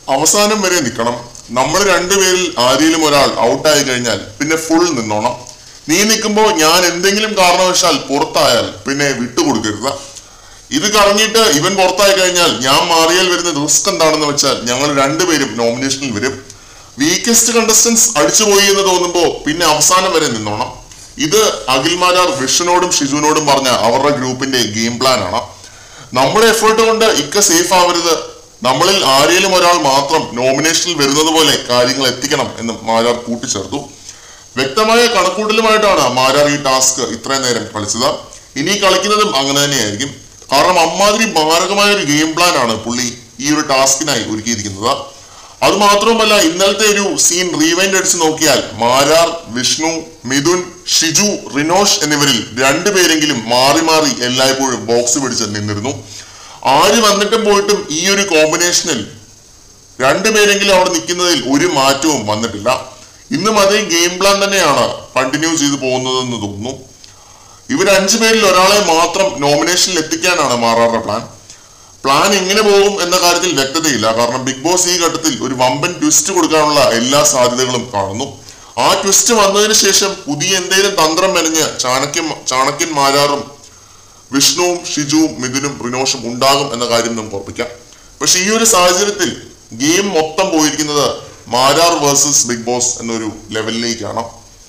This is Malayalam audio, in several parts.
അവസാനം വരെ നിൽക്കണം നമ്മൾ രണ്ടുപേരിൽ ആരെങ്കിലും ഒരാൾ ഔട്ടായി കഴിഞ്ഞാൽ പിന്നെ ഫുൾ നിന്നോണം നീ നിൽക്കുമ്പോൾ ഞാൻ എന്തെങ്കിലും കാരണവശാൽ പുറത്തായാൽ പിന്നെ വിട്ടുകൊടുക്കരുത് ഇത് കറങ്ങിയിട്ട് ഇവൻ പുറത്തായി കഴിഞ്ഞാൽ ഞാൻ മാറിയാൽ വരുന്ന റിസ്ക് എന്താണെന്ന് വെച്ചാൽ ഞങ്ങൾ രണ്ടുപേരും നോമിനേഷനിൽ വരും വീക്കസ്റ്റ് കണ്ടസ്റ്റൻസ് അടിച്ചുപോയി എന്ന് തോന്നുമ്പോൾ പിന്നെ അവസാനം വരെ നിന്നോണം ഇത് അഖിൽമാരാർ വിഷ്ണുനോടും ഷിജുവിനോടും പറഞ്ഞ അവരുടെ ഗ്രൂപ്പിന്റെ ഗെയിം പ്ലാൻ ആണ് നമ്മുടെ എഫേർട്ട് കൊണ്ട് ഇക്ക സേഫ് ആവരുത് നമ്മളിൽ ആരെങ്കിലും ഒരാൾ മാത്രം നോമിനേഷനിൽ വരുന്നത് പോലെ കാര്യങ്ങൾ എത്തിക്കണം എന്ന് മാരാർ കൂട്ടിച്ചേർത്തു വ്യക്തമായ കണക്കൂട്ടലുമായിട്ടാണ് മാരാർ ഈ ടാസ്ക് ഇത്രയും നേരം കളിച്ചത് ഇനി കളിക്കുന്നതും അങ്ങനെ തന്നെയായിരിക്കും കാരണം അമ്മാതിരി മാരകമായ ഒരു ഗെയിം പ്ലാൻ ആണ് പുള്ളി ഈ ഒരു ടാസ്കിനായി ഒരുക്കിയിരിക്കുന്നത് അത് മാത്രവുമല്ല ഇന്നലത്തെ ഒരു സീൻ റീവൈൻഡ് അടിച്ച് നോക്കിയാൽ മാരാർ വിഷ്ണു മിഥുൻ ഷിജു റിനോഷ് എന്നിവരിൽ രണ്ടുപേരെങ്കിലും മാറി മാറി എല്ലായ്പ്പോഴും ബോക്സ് പിടിച്ച് നിന്നിരുന്നു ആര് വന്നിട്ടും പോയിട്ടും ഈ ഒരു കോമ്പിനേഷനിൽ രണ്ടുപേരെങ്കിലും അവിടെ നിൽക്കുന്നതിൽ ഒരു മാറ്റവും വന്നിട്ടില്ല ഇന്നും അതേ ഗെയിം പ്ലാൻ തന്നെയാണ് കണ്ടിന്യൂ ചെയ്തു പോകുന്നതെന്ന് തോന്നുന്നു ഇവർ അഞ്ചു പേരിൽ ഒരാളെ മാത്രം നോമിനേഷനിൽ എത്തിക്കാനാണ് മാറാറുടെ പ്ലാൻ പ്ലാൻ എങ്ങനെ പോകും എന്ന കാര്യത്തിൽ വ്യക്തതയില്ല കാരണം ബിഗ് ബോസ് ഈ ഘട്ടത്തിൽ ഒരു വമ്പൻ ട്വിസ്റ്റ് കൊടുക്കാനുള്ള എല്ലാ സാധ്യതകളും കാണുന്നു ആ ട്വിസ്റ്റ് വന്നതിന് ശേഷം പുതിയ എന്തെങ്കിലും തന്ത്രം മെനഞ്ഞ് ചാണക്യൻ ചാണക്യൻ മാരാറും വിഷ്ണുവും ഷിജുവും മിഥുനും റിനോഷും ഉണ്ടാകും എന്ന കാര്യം നമുക്ക് ഉറപ്പിക്കാം പക്ഷെ ഈ ഒരു സാഹചര്യത്തിൽ ഗെയിം മൊത്തം പോയിരിക്കുന്നത് മാരാർ വേഴ്സസ് ബിഗ് ബോസ് എന്നൊരു ലെവലിലേക്കാണ്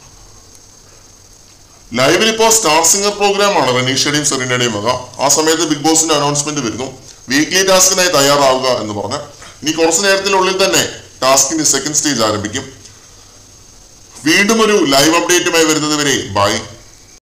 ലൈവിൽ ഇപ്പോൾ സ്റ്റാർ സിംഗർ പ്രോഗ്രാം ആണ് റനീഷയുടെയും സെറീനയുടെയും വക ആ സമയത്ത് ബിഗ് ബോസിന്റെ അനൗൺസ്മെന്റ് വരുന്നു വീക്ക്ലി ടാസ്കിനായി തയ്യാറാവുക എന്ന് പറഞ്ഞ് ഇനി കുറച്ച് നേരത്തിനുള്ളിൽ തന്നെ ടാസ്കിന്റെ സെക്കൻഡ് സ്റ്റേജ് ആരംഭിക്കും വീണ്ടും ഒരു ലൈവ് അപ്ഡേറ്റുമായി വരുന്നത് വരെ ബൈ